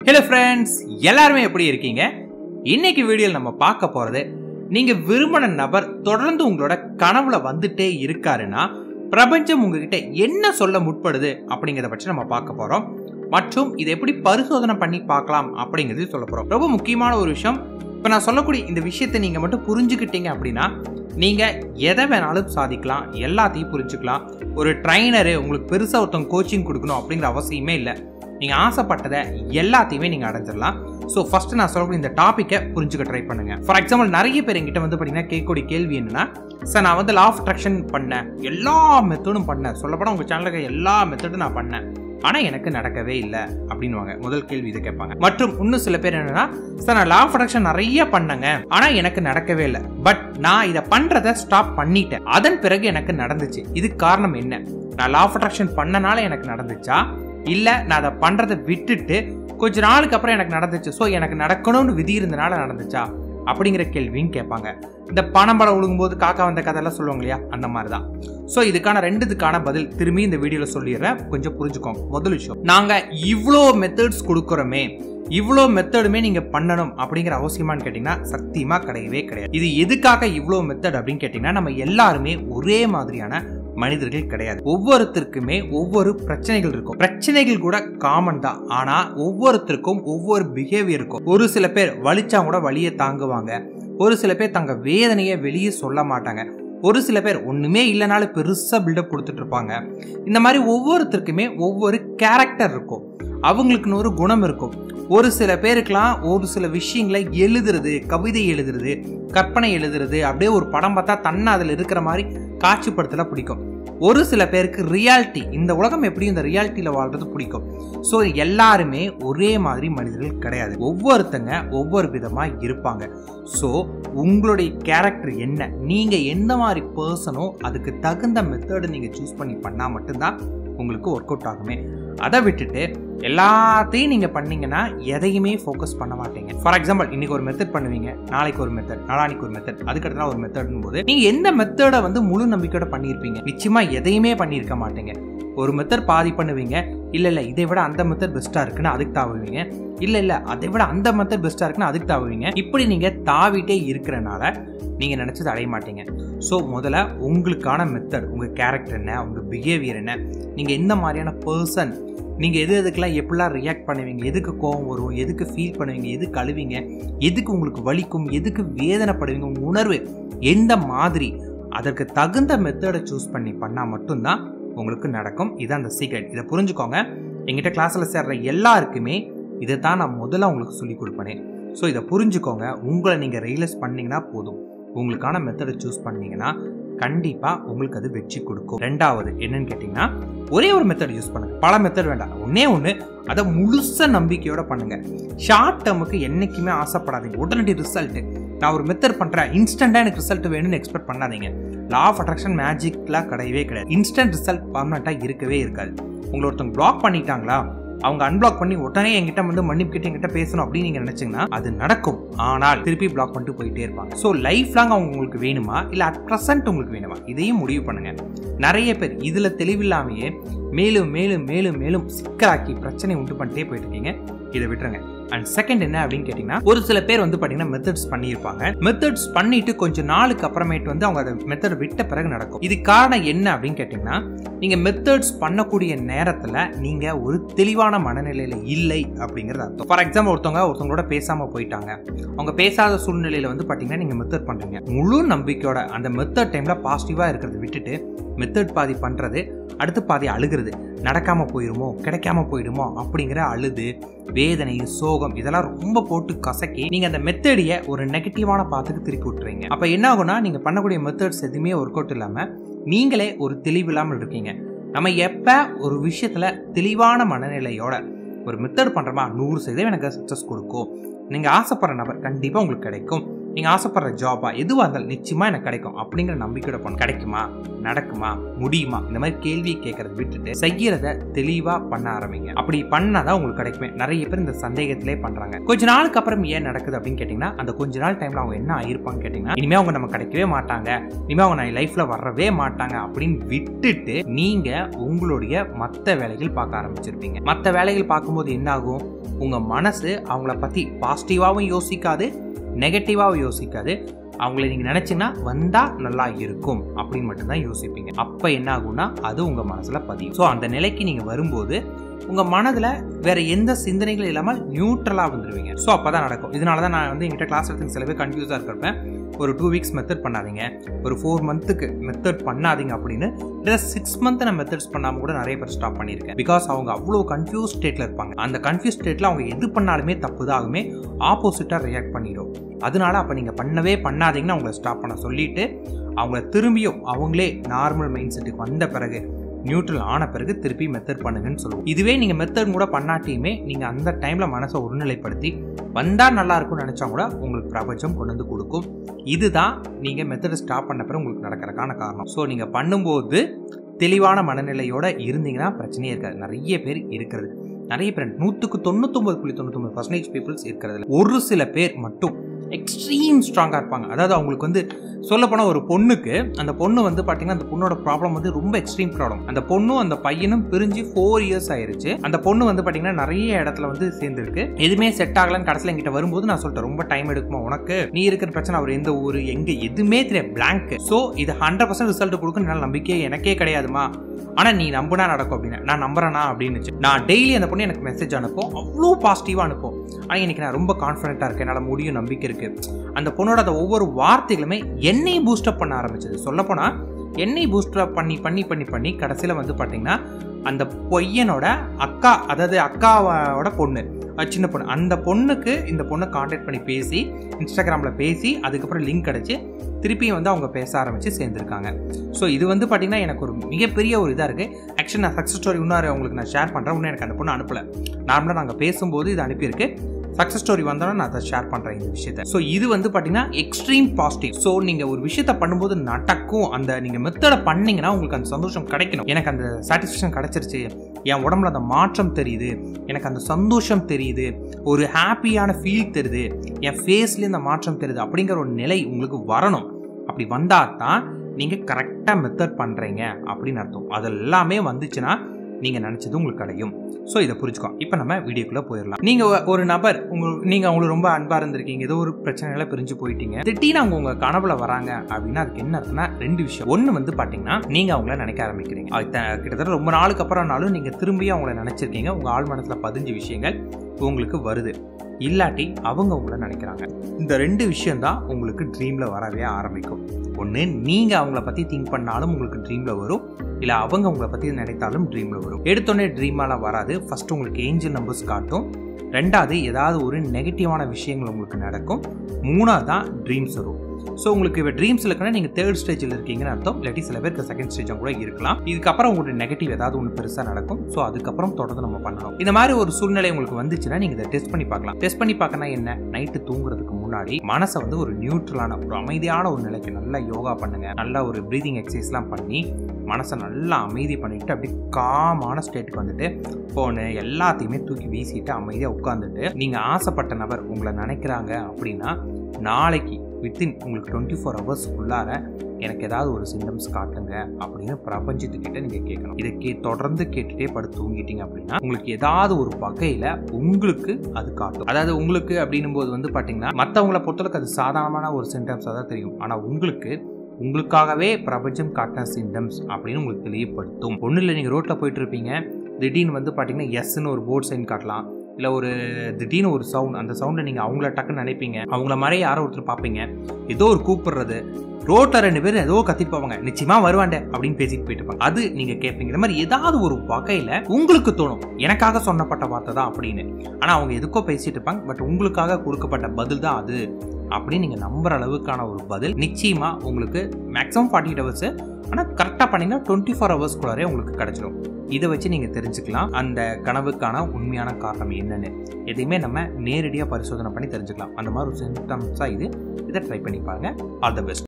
hello friends எல்லாருமே எப்படி இருக்கீங்க இன்னைக்கு வீடியோவில் நம்ம பார்க்க போறது நீங்க விரும்பின நபர் தொடர்ந்து உங்களோட கனவுல வந்துட்டே இருக்காருன்னா பிரபஞ்சம் உங்ககிட்ட என்ன சொல்ல முற்படுது அப்படிங்கிறத பற்றி நம்ம பார்க்க போறோம் மற்றும் இதை எப்படி பரிசோதனை பண்ணி பார்க்கலாம் அப்படிங்கிறது சொல்ல போறோம் ரொம்ப முக்கியமான ஒரு விஷயம் இப்போ நான் சொல்லக்கூடிய இந்த விஷயத்தை நீங்க மட்டும் புரிஞ்சுக்கிட்டீங்க அப்படின்னா நீங்க எதை வேணாலும் சாதிக்கலாம் எல்லாத்தையும் புரிஞ்சுக்கலாம் ஒரு ட்ரைனரு உங்களுக்கு பெருசாக ஒருத்தவங்க கோச்சிங் கொடுக்கணும் அப்படிங்கிற அவசியமே இல்லை நீங்கள் ஆசைப்பட்டதை எல்லாத்தையுமே நீங்கள் அடைஞ்சிடலாம் ஸோ ஃபர்ஸ்ட் நான் சொல்லக்கூடிய இந்த டாப்பிக்கை புரிஞ்சுக்க ட்ரை பண்ணுங்க ஃபார் எக்ஸாம்பிள் நிறைய பேர் எங்கிட்ட வந்து பார்த்தீங்கன்னா கேட்கக்கூடிய கேள்வி என்னன்னா சார் நான் வந்து லா ஆஃப் அட்ராக்ஷன் பண்ணேன் எல்லா மெத்தடும் பண்ணேன் சொல்லப்போனால் உங்கள் சேனலுக்கு எல்லா மெத்தடும் நான் பண்ணேன் ஆனால் எனக்கு நடக்கவே இல்லை அப்படின்வாங்க முதல் கேள்வி இதை கேட்பாங்க மற்றும் இன்னும் சில பேர் என்னன்னா சார் நான் லா ஆஃப் அட்ராக்ஷன் நிறைய பண்ணேங்க ஆனால் எனக்கு நடக்கவே இல்லை பட் நான் இதை பண்ணுறதை ஸ்டாப் பண்ணிட்டேன் அதன் பிறகு எனக்கு நடந்துச்சு இதுக்கு காரணம் என்ன நான் லா ஆஃப் அட்ராக்ஷன் பண்ணனால எனக்கு நடந்துச்சா இல்லை நான் அதை பண்ணுறதை விட்டுட்டு கொஞ்ச நாளுக்கு அப்புறம் எனக்கு நடந்துச்சு ஸோ எனக்கு நடக்கணும்னு விதி இருந்தனால நடந்துச்சா அப்படிங்கிற கேள்வியும் கேட்பாங்க இந்த பணம் படம் விழுங்கும்போது காக்கா வந்த கதையெல்லாம் சொல்லுவாங்க இல்லையா அந்த மாதிரி தான் ஸோ இதுக்கான ரெண்டுத்துக்கான பதில் திரும்பி இந்த வீடியோவில் சொல்லிடுறேன் கொஞ்சம் புரிஞ்சுக்கோங்க முதல் விஷயம் நாங்கள் இவ்வளோ மெத்தட்ஸ் கொடுக்குறோமே இவ்வளோ மெத்தடுமே நீங்கள் பண்ணணும் அப்படிங்கிற அவசியமான்னு கேட்டிங்கன்னா சத்தியமாக கிடையவே கிடையாது இது எதுக்காக இவ்வளோ மெத்தட் அப்படின்னு கேட்டிங்கன்னா நம்ம எல்லாருமே ஒரே மாதிரியான மனிதர்கள் கிடையாது ஒவ்வொருத்தருக்குமே ஒவ்வொரு பிரச்சனைகள் இருக்கும் பிரச்சனைகள் கூட காமன் தான் ஆனா ஒவ்வொருத்தருக்கும் ஒவ்வொரு பிஹேவியர் இருக்கும் ஒரு சில பேர் வலிச்சா கூட வலியை தாங்குவாங்க ஒரு சில பேர் தங்க வேதனையை வெளியே சொல்ல மாட்டாங்க ஒரு சில பேர் ஒண்ணுமே இல்லைனாலும் பெருசா பில்டப் கொடுத்துட்டு இருப்பாங்க இந்த மாதிரி ஒவ்வொருத்தருக்குமே ஒவ்வொரு கேரக்டர் இருக்கும் அவங்களுக்குன்னு ஒரு குணம் இருக்கும் ஒரு சில பேருக்கெல்லாம் ஒரு சில விஷயங்களை எழுதுறது கவிதை எழுதுறது கற்பனை எழுதுறது அப்படியே ஒரு படம் பார்த்தா தன்னை அதில் இருக்கிற மாதிரி காட்சிப்படுத்தல பிடிக்கும் ஒரு சில பேருக்கு ரியாலிட்டி இந்த உலகம் எப்படி இந்த ரியாலிட்டியில் வாழ்றது பிடிக்கும் ஸோ எல்லாருமே ஒரே மாதிரி மனிதர்கள் கிடையாது ஒவ்வொருத்தங்க ஒவ்வொரு விதமாக இருப்பாங்க ஸோ உங்களுடைய கேரக்டர் என்ன நீங்கள் எந்த மாதிரி பர்சனோ அதுக்கு தகுந்த மெத்தடை நீங்கள் சூஸ் பண்ணி பண்ணால் மட்டும்தான் உங்களுக்கு ஒர்க் அவுட் ஆகுமே அதை விட்டுட்டு எல்லாத்தையும் நீங்கள் பண்ணீங்கன்னா எதையுமே ஃபோக்கஸ் பண்ண மாட்டீங்க ஃபார் எக்ஸாம்பிள் இன்னைக்கு ஒரு மெத்தட் பண்ணுவீங்க நாளைக்கு ஒரு மெத்தட் நாளானிக்கு ஒரு மெத்தட் அதுக்கடுத்து ஒரு மெத்தட்னு போது நீங்கள் எந்த மெத்தடை வந்து முழு நம்பிக்கையோட பண்ணியிருப்பீங்க நிச்சயமாக எதையுமே பண்ணியிருக்க மாட்டீங்க ஒரு மெத்தட் பாதி பண்ணுவீங்க இல்லை இல்லை இதை விட அந்த மெத்தட் பெஸ்ட்டாக இருக்குன்னு அதுக்கு தாவுவீங்க இல்லை இல்லை அதை விட அந்த மெத்தட் பெஸ்ட்டாக இருக்குன்னு அதுக்கு தாவுவீங்க இப்படி நீங்கள் தாவிட்டே இருக்கிறனால நீங்கள் நினச்சது அடைய மாட்டீங்க ஸோ முதல்ல உங்களுக்கான மெத்தட் உங்கள் கேரக்டர் என்ன உங்கள் பிஹேவியர் என்ன நீங்கள் எந்த மாதிரியான பர்சன் நீங்கள் எது எதுக்கெல்லாம் எப்படிலாம் ரியாக்ட் பண்ணுவீங்க எதுக்கு கோவம் வரும் எதுக்கு ஃபீல் பண்ணுவீங்க எதுக்கு அழுவீங்க எதுக்கு உங்களுக்கு வலிக்கும் எதுக்கு வேதனைப்படுவீங்க உங்கள் உணர்வு எந்த மாதிரி அதற்கு தகுந்த மெத்தடை சூஸ் பண்ணி பண்ணால் மட்டும்தான் உங்களுக்கு நடக்கும் இதுதான் அந்த சீக்ரெட் இதை புரிஞ்சுக்கோங்க எங்கிட்ட கிளாஸில் சேர்ற எல்லாருக்குமே இதை தான் நான் முதல்ல உங்களுக்கு சொல்லி கொடுப்பேனே ஸோ இதை புரிஞ்சுக்கோங்க உங்களை நீங்கள் ரியலைஸ் பண்ணீங்கன்னா போதும் உங்களுக்கான மெத்தடை சூஸ் பண்ணீங்கன்னா கண்டிப்பாக உங்களுக்கு அது வெற்றி கொடுக்கும் ரெண்டாவது என்னன்னு கேட்டிங்கன்னா ஒரே ஒரு மெத்தட் யூஸ் பண்ணுங்க பல மெத்தட் வேண்டாம் ஒன்னே ஒன்று அதை முழுச நம்பிக்கையோட பண்ணுங்க ஷார்ட் டேர்முக்கு என்னைக்குமே ஆசைப்படாதீங்க உடனடி ரிசல்ட் நான் ஒரு மெத்தட் பண்ணுறேன் இன்ஸ்டண்ட்டாக எனக்கு ரிசல்ட் வேணும்னு எக்ஸ்பெக்ட் பண்ணாதீங்க லா ஆஃப் அட்ராக்ஷன் மேஜிக்லாம் கிடையவே கிடையாது இன்ஸ்டன்ட் ரிசல்ட் பர்மனெண்ட்டாக இருக்கவே இருக்காது உங்களை ஒருத்தவங்க பிளாக் பண்ணிட்டாங்களா அவங்க அன்பிளாக் பண்ணி உடனே என்கிட்ட வந்து மன்னிப்பு கிட்ட என்கிட்ட பேசணும் அப்படின்னு நீங்க நினைச்சீங்கன்னா அது நடக்கும் ஆனால் திருப்பி பிளாக் பண்ணிட்டு போயிட்டே இருப்பாங்க ஸோ லைஃப் லாங் அவங்க உங்களுக்கு வேணுமா இல்லை அட் ப்ரெசன்ட் உங்களுக்கு வேணுமா இதையும் முடிவு பண்ணுங்க நிறைய பேர் இதுல தெளிவில்லாமையே மேலும் மேலும் மேலும் மேலும் சிக்கலாக்கி பிரச்சனை உண்டு பண்ணிட்டே போயிட்டு இருக்கீங்க இதை விட்டுருங்க அண்ட் செகண்ட் என்ன அப்படின்னு கேட்டிங்கன்னா ஒரு சில பேர் வந்து பார்த்தீங்கன்னா மெத்தட்ஸ் பண்ணியிருப்பாங்க மெத்தட்ஸ் பண்ணிட்டு கொஞ்சம் நாளுக்கு அப்புறமேட்டு வந்து அவங்க அதை மெத்தட் விட்ட பிறகு நடக்கும் இது காரணம் என்ன அப்படின்னு கேட்டிங்கன்னா நீங்கள் மெத்தட்ஸ் பண்ணக்கூடிய நேரத்தில் நீங்கள் ஒரு தெளிவான மனநிலையில் இல்லை அப்படிங்கிறது அர்த்தம் ஃபார் எக்ஸாம்பிள் ஒருத்தவங்க ஒருத்தவங்களோட பேசாமல் போயிட்டாங்க அவங்க பேசாத சூழ்நிலையில் வந்து பார்த்தீங்கன்னா நீங்கள் மெத்தட் பண்ணுறீங்க முழு நம்பிக்கையோட அந்த மெத்தட் டைமில் பாசிட்டிவாக இருக்கிறத விட்டுட்டு மெத்தட் பாதி பண்ணுறது அடுத்து பாதி அழுகிறது நடக்காமல் போயிடுமோ கிடைக்காம போயிடுமோ அப்படிங்கிற அழுது வேதனை சோகம் இதெல்லாம் ரொம்ப போட்டு கசக்கி நீங்கள் அந்த மெத்தடியை ஒரு நெகட்டிவான பாத்துக்கு திருப்பி விட்டுறீங்க அப்போ என்ன ஆகும்னா நீங்கள் பண்ணக்கூடிய மெத்தட்ஸ் எதுவுமே ஒர்க் அவுட் இல்லாமல் நீங்களே ஒரு தெளிவு இல்லாமல் இருக்கீங்க நம்ம எப்போ ஒரு விஷயத்தில் தெளிவான மனநிலையோட ஒரு மெத்தட் பண்ணுறோமா நூறு சதவீதம் எனக்கு சக்ஸஸ் கொடுக்கும் நீங்கள் ஆசைப்படுற நபர் கண்டிப்பாக உங்களுக்கு கிடைக்கும் நீங்கள் ஆசைப்படுற ஜாபா எதுவாக இருந்தாலும் நிச்சயமாக எனக்கு கிடைக்கும் அப்படிங்கிற நம்பிக்கையோட பண்ண கிடைக்குமா நடக்குமா முடியுமா இந்த மாதிரி கேள்வியை கேட்கறத விட்டுட்டு செய்யறத தெளிவாக பண்ண ஆரம்பிங்க அப்படி பண்ணாதான் உங்களுக்கு கிடைக்குமே நிறைய பேர் இந்த சந்தேகத்திலே பண்ணுறாங்க கொஞ்ச நாளுக்கு அப்புறம் ஏன் நடக்குது அப்படின்னு கேட்டிங்கன்னா அந்த கொஞ்ச நாள் டைமில் அவங்க என்ன ஆயிருப்பான்னு கேட்டிங்கன்னா இனிமேல் அவங்க நம்ம கிடைக்கவே மாட்டாங்க இனிமேல் அவங்க நான் லைஃப்பில் வரவே மாட்டாங்க அப்படின்னு விட்டுட்டு நீங்கள் உங்களுடைய மற்ற வேலைகள் பார்க்க ஆரம்பிச்சிருப்பீங்க மற்ற வேலைகள் பார்க்கும்போது என்ன ஆகும் உங்கள் மனசு அவங்கள பற்றி பாசிட்டிவாகவும் யோசிக்காது நெகட்டிவாகவும் யோசிக்காது அவங்கள நீங்கள் நினச்சிங்கன்னா வந்தால் நல்லா இருக்கும் அப்படின்னு மட்டும்தான் யோசிப்பீங்க அப்போ என்ன ஆகும்னா அது உங்கள் மனசில் பதியும் ஸோ அந்த நிலைக்கு நீங்கள் வரும்போது உங்கள் மனதில் வேற எந்த சிந்தனைகளும் இல்லாமல் நியூட்ரலாக வந்துடுவீங்க ஸோ அப்போ தான் நடக்கும் இதனால தான் நான் வந்து எங்கிட்ட கிளாஸ் எடுத்து சில பேர் கன்ஃபியூஸாக இருக்கிறப்ப ஒரு டூ வீக்ஸ் மெத்தட் பண்ணாதீங்க ஒரு ஃபோர் மந்த்துக்கு மெத்தட் பண்ணாதீங்க அப்படின்னு இல்லை சிக்ஸ் மந்த் நான் மெத்தட்ஸ் பண்ணாமல் கூட நிறைய பேர் ஸ்டாப் பண்ணியிருக்கேன் பிகாஸ் அவங்க அவ்வளோ கன்ஃபியூஸ் ஸ்டேட்டில் இருப்பாங்க அந்த கன்ஃபியூஸ் ஸ்டேட்டில் அவங்க எது பண்ணாலுமே தப்பு தான் ஆகுமே ஆப்போசிட்டாக ரியாக்ட் பண்ணிடும் அதனால அப்போ நீங்கள் பண்ணவே பண்ணாதீங்கன்னு அவங்கள ஸ்டாப் பண்ண சொல்லிட்டு அவங்கள திரும்பியும் அவங்களே நார்மல் மைண்ட் செட்டுக்கு வந்த பிறகு நியூட்ரல் ஆன பிறகு திருப்பி மெத்தட் பண்ணுங்கன்னு சொல்லுவோம் இதுவே நீங்கள் மெத்தட் கூட பண்ணாட்டியுமே நீங்கள் அந்த டைமில் மனசை ஒருநிலைப்படுத்தி வந்தால் நல்லா இருக்கும்னு நினச்சா கூட உங்களுக்கு பிரபஞ்சம் கொண்டு வந்து கொடுக்கும் இதுதான் நீங்கள் மெத்தடை ஸ்டாப் பண்ண பிறகு உங்களுக்கு நடக்கிறதுக்கான காரணம் ஸோ நீங்கள் பண்ணும்போது தெளிவான மனநிலையோட இருந்தீங்கன்னா பிரச்சனையே இருக்காது நிறைய பேர் இருக்கிறது நிறைய பேர் நூற்றுக்கு தொண்ணூத்தொம்பது புள்ளி தொண்ணூத்தொம்பது பர்சன்டேஜ் பீப்புள்ஸ் இருக்கிறது ஒரு சில பேர் மட்டும் எக்ஸ்ட்ரீம் ஸ்ட்ராங்காக இருப்பாங்க அதாவது அவங்களுக்கு வந்து சொல்லப்போனால் ஒரு பொண்ணுக்கு அந்த பொண்ணு வந்து பார்த்தீங்கன்னா அந்த பொண்ணோட ப்ராப்ளம் வந்து ரொம்ப எக்ஸ்ட்ரீம் ப்ராப்ளம் அந்த பொண்ணும் அந்த பையனும் பிரிஞ்சு ஃபோர் இயர்ஸ் ஆயிருச்சு அந்த பொண்ணு வந்து பார்த்தீங்கன்னா நிறைய இடத்துல வந்து சேர்ந்துருக்கு எதுவுமே செட் ஆகலன்னு கடைசியில் என்கிட்ட வரும்போது நான் சொல்லிட்டேன் ரொம்ப டைம் எடுக்குமா உனக்கு நீ இருக்கிற பிரச்சனை அவர் எந்த ஊர் எங்க எதுவுமே தெரியாது பிளாங்க் ஸோ இது ஹண்ட்ரட் பர்சன்ட் ரிசல்ட் கொடுக்கும் என்னால் நம்பிக்கையே எனக்கே கிடையாதுமா ஆனால் நீ நம்பினா நடக்கும் அப்படின்னு நான் நம்புறேனா அப்படின்னு நான் டெய்லி அந்த பொண்ணு எனக்கு மெசேஜ் அனுப்பும் அவ்வளோ பாசிட்டிவாக அனுப்பும் ஆனால் இன்னைக்கு நான் ரொம்ப கான்ஃபிடென்ட்டாக இருக்கேன் என்னால் முடியும் நம்பிக்கை இருக்கு அந்த பொண்ணோட அந்த ஒவ்வொரு வார்த்தைகளுமே என்னை பூஸ்டப் பண்ண ஆரம்பிச்சது சொல்லப்போனால் என்னை பூஸ்டப் பண்ணி பண்ணி பண்ணி பண்ணி கடைசியில் வந்து பார்த்தீங்கன்னா அந்த பொய்யனோட அக்கா அதாவது அக்காவோட பொண்ணு அஹ் சின்ன பொண்ணு அந்த பொண்ணுக்கு இந்த பொண்ணை காண்டாக்ட் பண்ணி பேசி இன்ஸ்டாகிராமில் பேசி அதுக்கப்புறம் லிங்க் கிடச்சி திருப்பியும் வந்து அவங்க பேச ஆரம்பித்து சேர்ந்துருக்காங்க ஸோ இது வந்து பார்த்தீங்கன்னா எனக்கு ஒரு மிகப்பெரிய ஒரு இதாக இருக்குது ஆக்சுவலி நான் சக்ஸஸ் ஸ்டோரி இன்னொரு உங்களுக்கு நான் ஷேர் பண்ணுறேன் இன்னும் எனக்கு அந்த பொண்ணு அனுப்பலை நார்மலாக நாங்கள் பேசும்போது இது அனுப்பியிருக்கு சக்ஸஸ் ஸ்டோரி வந்தாலும் நான் அதை ஷேர் பண்ணுறேன் இந்த விஷயத்தை ஸோ இது வந்து பார்த்தீங்கன்னா எக்ஸ்ட்ரீம் பாசிட்டிவ் ஸோ நீங்கள் ஒரு விஷயத்த பண்ணும்போது நடக்கும் அந்த நீங்கள் மெத்தடை பண்ணீங்கன்னா உங்களுக்கு அந்த சந்தோஷம் கிடைக்கணும் எனக்கு அந்த சாட்டிஸ்ஃபேக்ஷன் கிடைச்சிருச்சு என் உடம்புல அந்த மாற்றம் தெரியுது எனக்கு அந்த சந்தோஷம் தெரியுது ஒரு ஹாப்பியான ஃபீல் தெரியுது என் ஃபேஸ்லேயே அந்த மாற்றம் தெரியுது அப்படிங்கிற ஒரு நிலை உங்களுக்கு வரணும் அப்படி வந்தால் தான் நீங்கள் கரெக்டாக மெத்தட் பண்ணுறீங்க அப்படின்னு அர்த்தம் அது எல்லாமே வந்துச்சுன்னா நீங்கள் நினச்சது உங்களுக்கு கிடைக்கும் ஸோ இதை புரிஞ்சுக்கோ இப்போ நம்ம வீடியோக்குள்ளே போயிடலாம் நீங்கள் ஒரு நபர் உங்களுக்கு நீங்கள் அவங்களுக்கு ரொம்ப அன்பாக இருந்திருக்கீங்க ஏதோ ஒரு பிரச்சனையில பிரிஞ்சு போயிட்டீங்க திடீர்னு அவங்க உங்கள் கனவுல வராங்க அப்படின்னா அதுக்கு என்ன அர்த்தம்னா ரெண்டு விஷயம் ஒன்று வந்து பார்த்தீங்கன்னா நீங்கள் அவங்கள நினைக்க ஆரம்பிக்கிறீங்க அது த- கிட்டத்தட்ட ரொம்ப நாளுக்கு அப்புறம்னாலும் நீங்கள் திரும்பியும் அவங்கள நினச்சிருக்கீங்க உங்கள் ஆள் மனசில் பதிஞ்ச விஷயங்கள் உங்களுக்கு வருது இல்லாட்டி அவங்க உங்களை நினைக்கிறாங்க இந்த ரெண்டு விஷயம் தான் உங்களுக்கு ட்ரீமில் வரவே ஆரம்பிக்கும் ஒன்று நீங்கள் அவங்கள பற்றி திங்க் பண்ணாலும் உங்களுக்கு ட்ரீமில் வரும் இல்லை அவங்க உங்களை பற்றி நினைத்தாலும் ட்ரீமில் வரும் எடுத்தோடனே ட்ரீமாலாம் வராது ஃபர்ஸ்ட் உங்களுக்கு ஏஞ்சல் நம்பர்ஸ் காட்டும் ரெண்டாவது ஏதாவது ஒரு நெகட்டிவான விஷயங்கள் உங்களுக்கு நடக்கும் மூணாவது தான் ட்ரீம்ஸ் வரும் ஸோ உங்களுக்கு இப்போ ட்ரீம்ஸ் இருக்குன்னா நீங்கள் தேர்ட் ஸ்டேஜில் இருக்கீங்கன்னு அர்த்தம் இல்லாட்டி சில பேருக்கு செகண்ட் ஸ்டேஜும் கூட இருக்கலாம் இதுக்கப்புறம் உங்களுக்கு நெகட்டிவ் ஏதாவது ஒன்று பெருசாக நடக்கும் ஸோ அதுக்கப்புறம் தொடர்ந்து நம்ம பண்ணணும் இந்த மாதிரி ஒரு சூழ்நிலை உங்களுக்கு வந்துச்சுன்னா நீங்கள் இதை டெஸ்ட் பண்ணி பார்க்கலாம் டெஸ்ட் பண்ணி பார்க்கனா என்ன நைட்டு தூங்குறதுக்கு முன்னாடி மனசை வந்து ஒரு நியூட்ரலான ஒரு அமைதியான ஒரு நிலைக்கு நல்லா யோகா பண்ணுங்க நல்லா ஒரு ப்ரீதிங் எக்ஸசைஸ்லாம் பண்ணி மனசை நல்லா அமைதி பண்ணிட்டு அப்படி காமான ஸ்டேட்டுக்கு வந்துட்டு ஃபோனு எல்லாத்தையுமே தூக்கி வீசிட்டு அமைதியாக உட்காந்துட்டு நீங்கள் ஆசைப்பட்ட நபர் உங்களை நினைக்கிறாங்க அப்படின்னா நாளைக்கு வித்தின் உங்களுக்கு டுவெண்ட்டி ஃபோர் ஹவர்ஸ்க்குள்ளார எனக்கு ஏதாவது ஒரு சிம்டம்ஸ் காட்டுங்க அப்படின்னு பிரபஞ்சத்துக்கிட்ட நீங்கள் கேட்கணும் இதை கே தொடர்ந்து கேட்டுட்டே படுத்து தூங்கிட்டீங்க அப்படின்னா உங்களுக்கு ஏதாவது ஒரு வகையில் உங்களுக்கு அது காட்டும் அதாவது உங்களுக்கு அப்படின்னும் போது வந்து பார்த்தீங்கன்னா மற்றவங்கள பொறுத்தளவுக்கு அது சாதாரணமான ஒரு சிம்டம்ஸாக தான் தெரியும் ஆனால் உங்களுக்கு உங்களுக்காகவே பிரபஞ்சம் காட்டின சிம்டம்ஸ் அப்படின்னு உங்களுக்கு தெளிவுபடுத்தும் ஒன்றும் இல்லை நீங்கள் ரோட்டில் போயிட்டு இருப்பீங்க திடீர்னு வந்து பார்த்தீங்கன்னா எஸ்ன்னு ஒரு போர்ட் சைன் காட்டலாம் இல்லை ஒரு திடீர்னு ஒரு சவுண்ட் அந்த சவுண்டை நீங்கள் அவங்கள டக்குன்னு நினைப்பீங்க அவங்கள மாதிரி யாரோ ஒருத்தர் பார்ப்பீங்க ஏதோ ஒரு கூப்பிடுறது ரோட்டில் ரெண்டு பேரும் ஏதோ கத்திட்டு போவாங்க நிச்சயமா வருவாண்டே அப்படின்னு பேசிட்டு போயிட்டு இருப்பாங்க அது நீங்கள் கேட்பீங்க இந்த மாதிரி ஏதாவது ஒரு வகையில் உங்களுக்கு தோணும் எனக்காக சொன்னப்பட்ட வார்த்தை தான் அப்படின்னு ஆனால் அவங்க எதுக்கோ பேசிட்டு இருப்பாங்க பட் உங்களுக்காக கொடுக்கப்பட்ட பதில் தான் அது அப்படின்னு நீங்கள் நம்புற அளவுக்கான ஒரு பதில் நிச்சயமா உங்களுக்கு மேக்ஸிமம் ஃபார்ட்டி எயிட் ஹவர்ஸ் ஆனால் கரெக்டாக பண்ணீங்கன்னா டுவெண்ட்டி ஃபோர் ஹவர்ஸ்க்குள்ளாரே உங்களுக்கு கிடைச்சிடும் இதை வச்சு நீங்கள் தெரிஞ்சுக்கலாம் அந்த கனவுக்கான உண்மையான காரணம் என்னன்னு எதையுமே நம்ம நேரடியாக பரிசோதனை பண்ணி தெரிஞ்சுக்கலாம் அந்த மாதிரி ஒரு சிம்டம்ஸாக இது இதை ட்ரை பண்ணி பாருங்க ஆல் த பெஸ்ட்